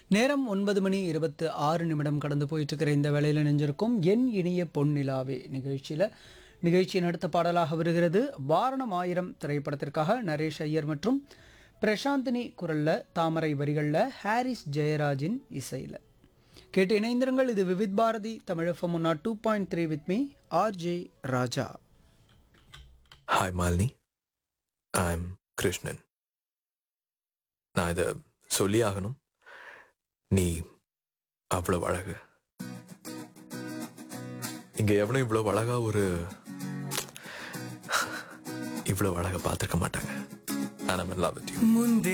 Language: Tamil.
நேரம் ஒன்பது மணி இருபத்து ஆறு நிமிடம் கடந்து போயிட்டு இருக்கிற இந்த வேளையில் நினைஞ்சிருக்கும் என் இனிய பொன்னிலாவே நிகழ்ச்சியில் நிகழ்ச்சியின் அடுத்த பாடலாக வருகிறது வாரணம் ஆயிரம் திரைப்படத்திற்காக நரேஷ் ஐயர் மற்றும் பிரசாந்தினி குரலில் தாமரை வரிகளில் ஹாரிஸ் ஜெயராஜின் இசையில் கேட்டு இணைந்திருங்கள் இது விவித் பாரதி தமிழகம் முன்னா two point three with me RJ Raja hi Malini I am Krishnan நான் இதை சொல்லி ஆகணும் நீ அவ்வளவு அழகு இங்க எவனும் இவ்வளவு அழகா ஒரு இவ்வளவு அழகா பார்த்துருக்க மாட்டாங்க And I'm in love with you. முந்தே